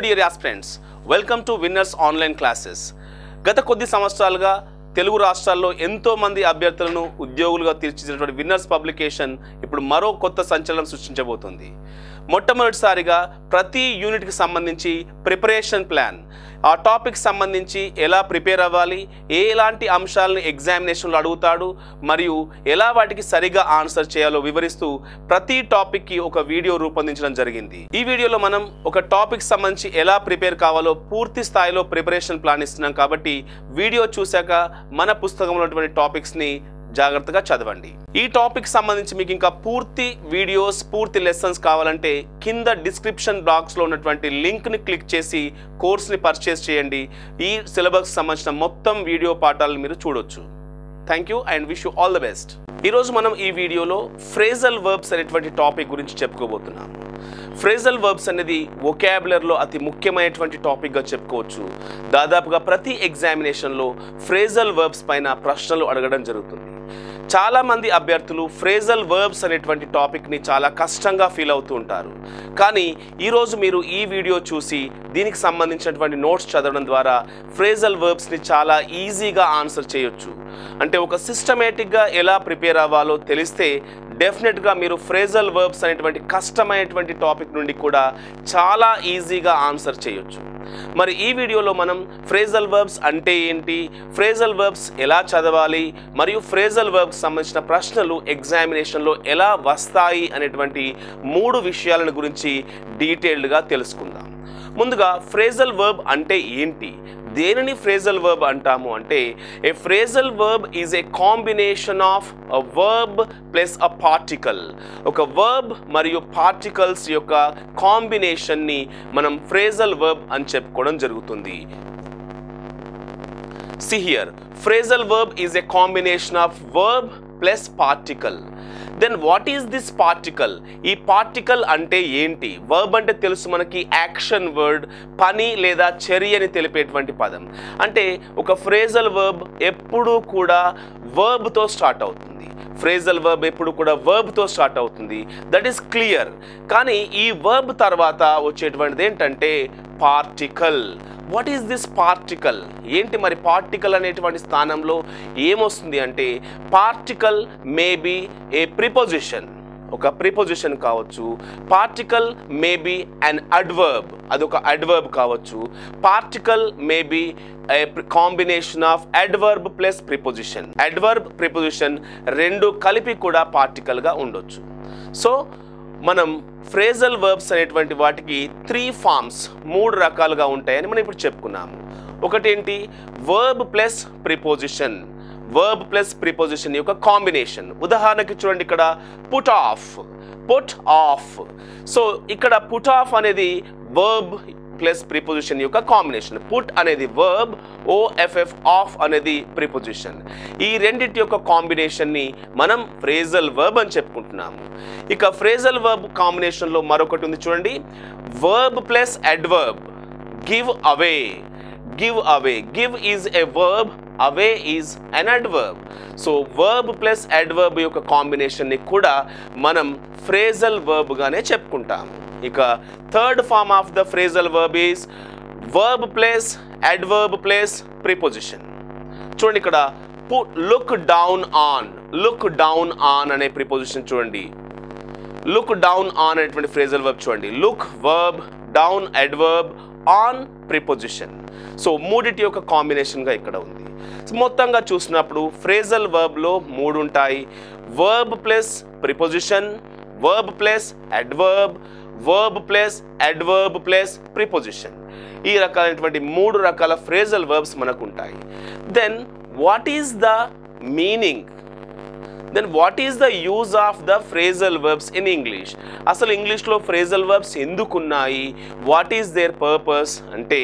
Dear aspirants welcome to winners online classes గత కొద్ది సంవత్సరాలుగా తెలుగు రాష్ట్రాల్లో ఎంతో మంది అభ్యర్థులను ఉద్యోగులుగా తీర్చిదిద్దినటువంటి విన్నర్స్ పబ్లికేషన్ ఇప్పుడు మరో కొత్త సంచలనం సృష్టించబోతుంది మొట్టమొదటిసారిగా ప్రతి యూనిట్కి సంబంధించి ప్రిపరేషన్ ప్లాన్ ఆ టాపిక్ సంబంధించి ఎలా ప్రిపేర్ అవ్వాలి ఏ ఎలాంటి అంశాలను ఎగ్జామినేషన్లో అడుగుతాడు మరియు ఎలా వాటికి సరిగా ఆన్సర్ చేయాలో వివరిస్తూ ప్రతి టాపిక్కి ఒక వీడియో రూపొందించడం జరిగింది ఈ వీడియోలో మనం ఒక టాపిక్ సంబంధించి ఎలా ప్రిపేర్ కావాలో పూర్తి స్థాయిలో ప్రిపరేషన్ ప్లాన్ ఇస్తున్నాం కాబట్టి వీడియో చూశాక మన పుస్తకంలో ఉన్నటువంటి టాపిక్స్ని జాగ్రత్తగా చదవండి ఈ టాపిక్ సంబంధించి మీకు ఇంకా పూర్తి వీడియోస్ పూర్తి లెసన్స్ కావాలంటే కింద డిస్క్రిప్షన్ బాక్స్లో ఉన్నటువంటి లింక్ని క్లిక్ చేసి కోర్స్ని పర్చేస్ చేయండి ఈ సిలబస్ సంబంధించిన మొత్తం వీడియో పాఠాలను మీరు చూడొచ్చు thank you and wish you all the best ఈరోజు మనం ఈ వీడియోలో ఫ్రేజల్ వర్బ్స్ అనేటువంటి టాపిక్ గురించి చెప్పుకోబోతున్నాం ఫ్రేజల్ వర్బ్స్ అనేది ఒకాబులర్లో అతి ముఖ్యమైనటువంటి టాపిక్గా చెప్పుకోవచ్చు దాదాపుగా ప్రతి ఎగ్జామినేషన్లో ఫ్రేజల్ వర్బ్స్ పైన ప్రశ్నలు అడగడం జరుగుతుంది చాలామంది అభ్యర్థులు ఫ్రేజల్ వర్బ్స్ అనేటువంటి టాపిక్ని చాలా కష్టంగా ఫీల్ అవుతూ ఉంటారు కానీ ఈరోజు మీరు ఈ వీడియో చూసి దీనికి సంబంధించినటువంటి నోట్స్ చదవడం ద్వారా ఫ్రేజల్ వర్బ్స్ని చాలా ఈజీగా ఆన్సర్ చేయొచ్చు అంటే ఒక సిస్టమేటిక్గా ఎలా ప్రిపేర్ అవ్వాలో తెలిస్తే డెఫినెట్గా మీరు ఫ్రేజల్ వర్బ్స్ అనేటువంటి కష్టమైనటువంటి టాపిక్ నుండి కూడా చాలా ఈజీగా ఆన్సర్ చేయొచ్చు మరి ఈ వీడియోలో మనం ఫ్రేజల్ వర్బ్స్ అంటే ఏంటి ఫ్రేజల్ వర్బ్స్ ఎలా చదవాలి మరియు ఫ్రేజల్ వర్బ్స్ సంబంధించిన ప్రశ్నలు ఎగ్జామినేషన్లో ఎలా వస్తాయి అనేటువంటి మూడు విషయాలను గురించి డీటెయిల్డ్గా తెలుసుకుందాం ముందుగా ఫ్రేజల్ వర్బ్ అంటే ఏంటి దేనిని ఫ్రేజల్ వర్బ్ అంటాము అంటే a phrasal verb is a combination of a verb plus a particle ఒక వర్బ్ మరియు పార్టికల్స్ యొక్క కాంబినేషన్ని మనం ఫ్రేజల్ వర్బ్ అని చెప్పుకోవడం జరుగుతుంది See here, phrasal verb is a combination of verb plus particle. Then what is this particle ఈ particle అంటే ఏంటి వర్బ్ అంటే తెలుసు మనకి యాక్షన్ వర్డ్ పని లేదా చర్యని తెలిపేటువంటి పదం అంటే ఒక ఫ్రేజల్ వర్బ్ ఎప్పుడూ కూడా వర్బ్తో స్టార్ట్ అవుతుంది ఫ్రేజల్ వర్బ్ ఎప్పుడు కూడా వర్బ్తో స్టార్ట్ అవుతుంది దట్ ఈస్ క్లియర్ కానీ ఈ వర్బ్ తర్వాత వచ్చేటువంటిది ఏంటంటే particle what is this particle ఏంటి మరి పార్టికల్ అనేటువంటి స్థానంలో ఏమొస్తుంది అంటే particle may be a preposition ఒక ప్రిపోజిషన్ కావచ్చు particle may be an adverb అదొక అడ్వర్బ్ కావచ్చు particle may be combination of adverb plus preposition adverb preposition రెండు కలిపి కూడా పార్టికల్గా ఉండొచ్చు సో మనం ఫ్రేజల్ వర్బ్స్ అనేటువంటి వాటికి త్రీ ఫార్మ్స్ మూడు రకాలుగా ఉంటాయని మనం ఇప్పుడు చెప్పుకున్నాము ఒకటేంటి verb plus preposition verb plus preposition యొక్క కాంబినేషన్ ఉదాహరణకి చూడండి ఇక్కడ put off put off so ఇక్కడ పుట్ ఆఫ్ అనేది వర్బ్ ప్లస్ ప్రిపోజిషన్ యొక్క కాంబినేషన్ పుట్ అనేది వర్బ్ ఓఎఫ్ఎఫ్ ఆఫ్ అనేది ప్రిపోజిషన్ ఈ రెండింటి యొక్క కాంబినేషన్ని మనం ఫ్రేజల్ వర్బ్ అని చెప్పుకుంటున్నాము ఇక ఫ్రేజల్ వర్బ్ కాంబినేషన్లో మరొకటి ఉంది చూడండి verb plus adverb give away give away give is a verb away is an adverb so verb plus adverb యొక్క కాంబినేషన్ని కూడా మనం ఫ్రేజల్ వర్బ్గానే చెప్పుకుంటాము ఇక third form of the phrasal verb is verb plus adverb plus preposition చూడండి ఇక్కడ put look down on look down on అనే ప్రిపోజిషన్ చూడండి లుక్ డౌన్ ఆన్ అనేటువంటి ఫ్రేజల్ వర్బ్ చూడండి look verb down adverb on preposition so మూడిటి యొక్క కాంబినేషన్గా ఇక్కడ ఉంది సో మొత్తంగా చూసినప్పుడు ఫ్రేజల్ వర్బ్లో మూడు ఉంటాయి verb plus preposition verb plus adverb verb plus adverb plus preposition ఈ రకాలైనటువంటి మూడు రకాల ఫ్రేజల్ వర్బ్స్ మనకు ఉంటాయి then what is the meaning then what is the use of the phrasal verbs in English అసలు ఇంగ్లీష్లో ఫ్రేజల్ వర్బ్స్ ఎందుకున్నాయి what is their purpose అంటే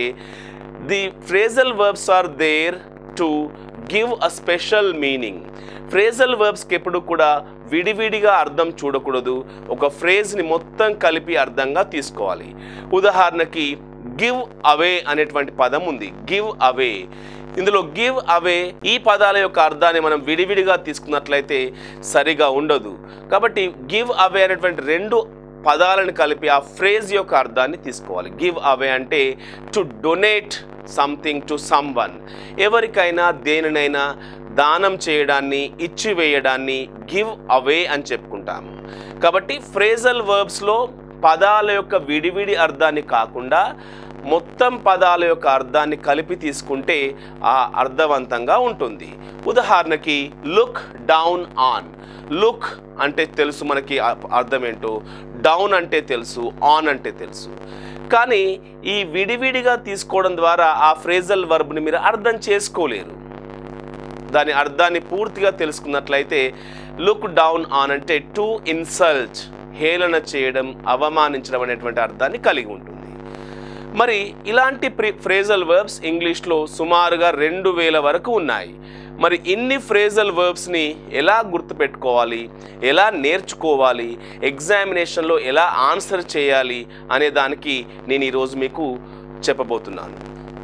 the phrasal verbs are there to give a special meaning phrasal వర్బ్స్కి ఎప్పుడు కూడా విడివిడిగా అర్థం చూడకూడదు ఒక ఫ్రేజ్ని మొత్తం కలిపి అర్థంగా తీసుకోవాలి ఉదాహరణకి గివ్ అవే అనేటువంటి పదం ఉంది గివ్ అవే ఇందులో గివ్ అవే ఈ పదాల యొక్క అర్థాన్ని మనం విడివిడిగా తీసుకున్నట్లయితే సరిగా ఉండదు కాబట్టి గివ్ అవే అనేటువంటి రెండు పదాలను కలిపి ఆ ఫ్రేజ్ యొక్క అర్థాన్ని తీసుకోవాలి గివ్ అవే అంటే to donate something to someone ఎవరికైనా దేనినైనా దానం చేయడాన్ని ఇచ్చివేయడాన్ని గివ్ అవే అని చెప్పుకుంటాము కాబట్టి ఫ్రేజల్ వర్బ్స్లో పదాల యొక్క విడివిడి అర్థాన్ని కాకుండా మొత్తం పదాల యొక్క అర్థాన్ని కలిపి తీసుకుంటే ఆ అర్థవంతంగా ఉంటుంది ఉదాహరణకి లుక్ డౌన్ ఆన్ లుక్ అంటే తెలుసు మనకి ఆ అర్థం ఏంటో డౌన్ అంటే తెలుసు ఆన్ అంటే తెలుసు కానీ ఈ విడివిడిగా తీసుకోవడం ద్వారా ఆ ఫ్రేజల్ వర్బ్ని మీరు అర్థం చేసుకోలేరు దాని అర్థాన్ని పూర్తిగా తెలుసుకున్నట్లయితే లుక్ డౌన్ ఆన్ అంటే టు ఇన్సల్ట్ హేళన చేయడం అవమానించడం అనేటువంటి అర్థాన్ని కలిగి ఉంటుంది మరి ఇలాంటి ప్రి ఫ్రేజల్ వర్బ్స్ ఇంగ్లీష్లో సుమారుగా రెండు వేల వరకు ఉన్నాయి మరి ఇన్ని ఫ్రేజల్ వర్బ్స్ని ఎలా గుర్తుపెట్టుకోవాలి ఎలా నేర్చుకోవాలి ఎగ్జామినేషన్లో ఎలా ఆన్సర్ చేయాలి అనే దానికి నేను ఈరోజు మీకు చెప్పబోతున్నాను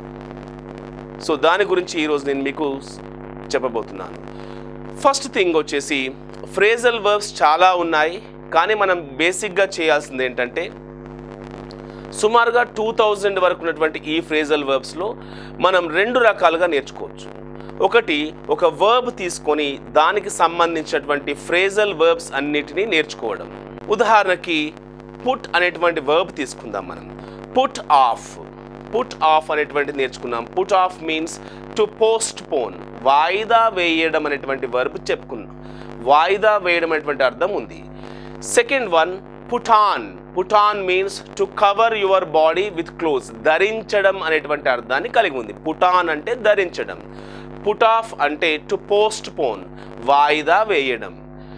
సో దాని గురించి ఈరోజు నేను మీకు చెప్పబోతున్నాను ఫస్ట్ థింగ్ వచ్చేసి ఫ్రేజల్ వర్బ్స్ చాలా ఉన్నాయి కానీ మనం బేసిక్గా చేయాల్సింది ఏంటంటే సుమారుగా టూ థౌజండ్ వరకు ఉన్నటువంటి ఈ ఫ్రేజల్ వర్బ్స్లో మనం రెండు రకాలుగా నేర్చుకోవచ్చు ఒకటి ఒక వర్బ్ తీసుకొని దానికి సంబంధించినటువంటి ఫ్రేజల్ వర్బ్స్ అన్నిటినీ నేర్చుకోవడం ఉదాహరణకి పుట్ అనేటువంటి వర్బ్ తీసుకుందాం మనం పుట్ ఆఫ్ పుట్ ఆఫ్ అనేటువంటి నేర్చుకున్నాం put off means to postpone వాయిదా వేయడం అనేటువంటి వర్బ్ చెప్పుకున్నాం వాయిదా వేయడం అనేటువంటి అర్థం ఉంది second one put on put on means to cover your body with clothes ధరించడం అనేటువంటి అర్థాన్ని కలిగి ఉంది పుటాన్ అంటే ధరించడం పుట్ ఆఫ్ అంటే టు పోస్ట్ పోన్ వాయిదా వేయడం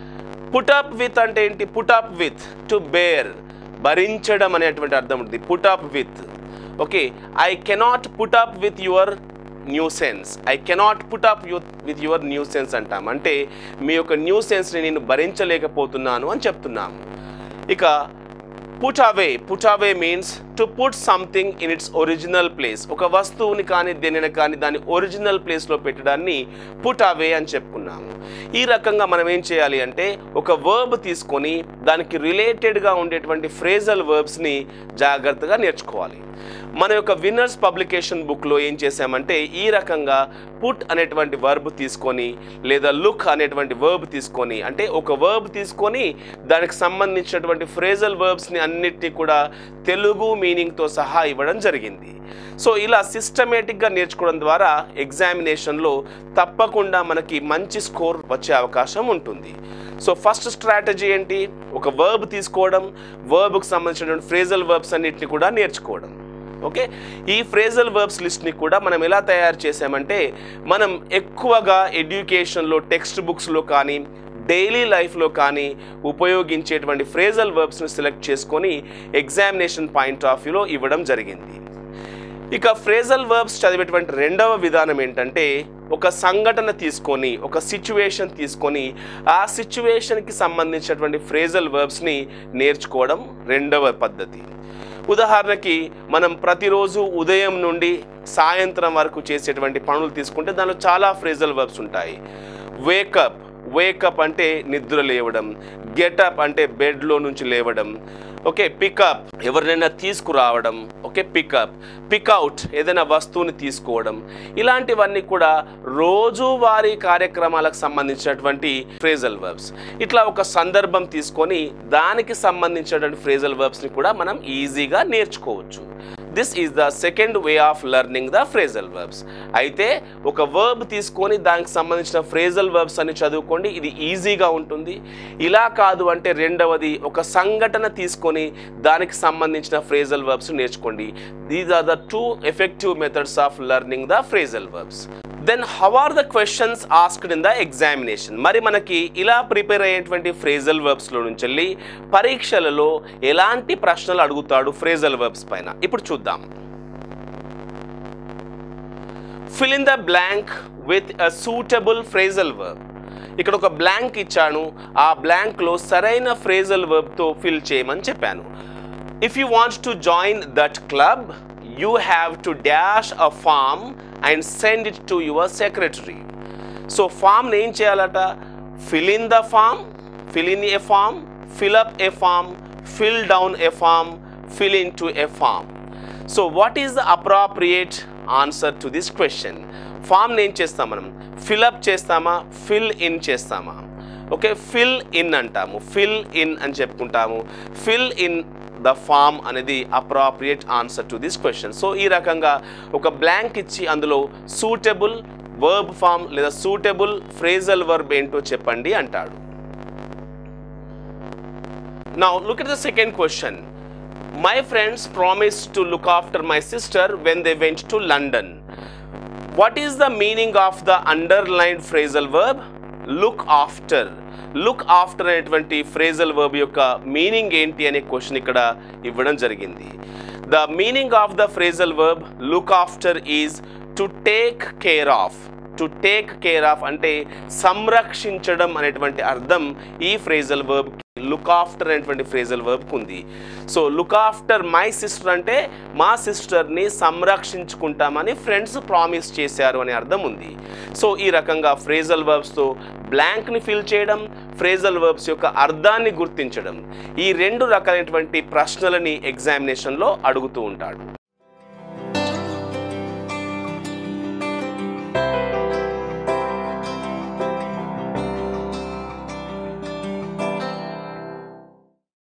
పుటప్ విత్ అంటే ఏంటి పుటప్ విత్ టు బేర్ భరించడం అనేటువంటి అర్థం ఉంటుంది put up with okay I cannot put up with your nuisance I cannot put up you with your nuisance అంటాం అంటే మీ యొక్క న్యూ సెన్స్ని నేను భరించలేకపోతున్నాను అని చెప్తున్నాము ఇక put away put away means to put something in its original place ఒక వస్తువుని కానీ దేనిని కానీ దాని ఒరిజినల్ ప్లేస్లో పెట్టడాన్ని పుట్ అవే అని చెప్పుకున్నాము ఈ రకంగా మనం ఏం చేయాలి అంటే ఒక వర్బ్ తీసుకొని దానికి రిలేటెడ్గా ఉండేటువంటి ఫ్రేజల్ వర్బ్స్ని జాగ్రత్తగా నేర్చుకోవాలి మన యొక్క విన్నర్స్ పబ్లికేషన్ బుక్లో ఏం చేసామంటే ఈ రకంగా పుట్ అనేటువంటి వర్బ్ తీసుకొని లేదా లుక్ అనేటువంటి వర్బ్ తీసుకొని అంటే ఒక వర్బ్ తీసుకొని దానికి సంబంధించినటువంటి ఫ్రేజల్ వర్బ్స్ని అన్నిటినీ కూడా తెలుగు మీనింగ్తో సహా ఇవ్వడం జరిగింది సో ఇలా సిస్టమేటిక్గా నేర్చుకోవడం ద్వారా ఎగ్జామినేషన్లో తప్పకుండా మనకి మంచి స్కోర్ వచ్చే అవకాశం ఉంటుంది సో ఫస్ట్ స్ట్రాటజీ ఏంటి ఒక వర్బ్ తీసుకోవడం వర్బ్కి సంబంధించినటువంటి ఫ్రేజల్ వర్బ్స్ అన్నిటిని కూడా నేర్చుకోవడం ఓకే ఈ ఫ్రేజల్ వర్బ్స్ లిస్ట్ని కూడా మనం ఎలా తయారు చేసామంటే మనం ఎక్కువగా ఎడ్యుకేషన్లో టెక్స్ట్ బుక్స్లో కానీ డైలీ లైఫ్లో కానీ ఉపయోగించేటువంటి ఫ్రేజల్ వర్బ్స్ని సెలెక్ట్ చేసుకొని ఎగ్జామినేషన్ పాయింట్ ఆఫ్ వ్యూలో ఇవ్వడం జరిగింది ఇక ఫ్రేజల్ వర్బ్స్ చదివేటువంటి రెండవ విధానం ఏంటంటే ఒక సంఘటన తీసుకొని ఒక సిచ్యువేషన్ తీసుకొని ఆ సిచ్యువేషన్కి సంబంధించినటువంటి ఫ్రేజల్ వర్బ్స్ని నేర్చుకోవడం రెండవ పద్ధతి ఉదాహరణకి మనం ప్రతిరోజు ఉదయం నుండి సాయంత్రం వరకు చేసేటువంటి పనులు తీసుకుంటే దానిలో చాలా ఫ్రేజల్ వర్బ్స్ ఉంటాయి వేకప్ వేకప్ అంటే నిద్ర లేవడం గెటప్ అంటే బెడ్లో నుంచి లేవడం ఓకే పికప్ ఎవరినైనా తీసుకురావడం ఓకే పికప్ పికౌట్ ఏదైనా వస్తువుని తీసుకోవడం ఇలాంటివన్నీ కూడా రోజువారీ కార్యక్రమాలకు సంబంధించినటువంటి ఫ్రేజల్ వర్బ్స్ ఇట్లా ఒక సందర్భం తీసుకొని దానికి సంబంధించినటువంటి ఫ్రేజల్ వర్బ్స్ని కూడా మనం ఈజీగా నేర్చుకోవచ్చు this is the second way of learning the phrasal verbs అయితే ఒక వర్బ్ తీసుకొని దానికి సంబంధించిన ఫ్రేజల్ వర్బ్స్ అని చదువుకోండి ఇది ఈజీగా ఉంటుంది ఇలా కాదు అంటే రెండవది ఒక సంఘటన తీసుకొని దానికి సంబంధించిన ఫ్రేజల్ వర్బ్స్ నేర్చుకోండి these are the two effective methods of learning the phrasal verbs then how are the questions asked in the examination మరి మనకి ఇలా ప్రిపేర్ అయ్యేటువంటి ఫ్రేజల్ వర్బ్స్లో నుంచి వెళ్ళి పరీక్షలలో ఎలాంటి ప్రశ్నలు అడుగుతాడు ఫ్రేజల్ వర్బ్స్ పైన ఇప్పుడు చూద్దాం fill in the blank with a suitable phrasal verb ఇక్కడ ఒక బ్లాంక్ ఇచ్చాను ఆ బ్లాంక్లో సరైన ఫ్రేజల్ వర్బ్తో ఫిల్ చేయమని చెప్పాను if you want to join that club you have to dash a form and send it to your secretary so ఫామ్ని ఏం చేయాలట fill in the form fill in a form fill up a form fill down a form fill into a form so what is the appropriate answer to this question ఫామ్ని ఏం చేస్తాం మనం fill up చేస్తామా fill in చేస్తామా okay fill in అంటాము fill in అని చెప్పుకుంటాము fill in the form అనేది appropriate answer to this question so ఈ రకంగా ఒక బ్లాంక్ ఇచ్చి అందులో సూటబుల్ వర్బ్ ఫామ్ లేదా సూటబుల్ ఫ్రేజల్ వర్బ్ ఏంటో చెప్పండి అంటాడు Now look at the second question. My friends promised to look after my sister when they went to London. What is the meaning of the underlined phrasal verb? Look after. Look after అనేటువంటి phrasal verb యొక్క meaning ఏంటి అనే question ఇక్కడ ఇవ్వడం జరిగింది the meaning of the phrasal verb look after is to take care of to take care of అంటే సంరక్షించడం అనేటువంటి అర్థం ఈ ఫ్రేజల్ వర్బ్ లుక్ ఆఫ్టర్ అనేటువంటి ఫ్రేజల్ వర్బ్కి ఉంది so look after my sister అంటే మా సిస్టర్ని సంరక్షించుకుంటామని ఫ్రెండ్స్ ప్రామిస్ చేశారు అనే అర్థం ఉంది సో ఈ రకంగా ఫ్రేజల్ వర్బ్స్తో బ్లాంక్ని ఫిల్ చేయడం ఫ్రేజల్ వర్బ్స్ యొక్క అర్థాన్ని గుర్తించడం ఈ రెండు రకాలైనటువంటి ప్రశ్నలని ఎగ్జామినేషన్లో అడుగుతూ ఉంటాడు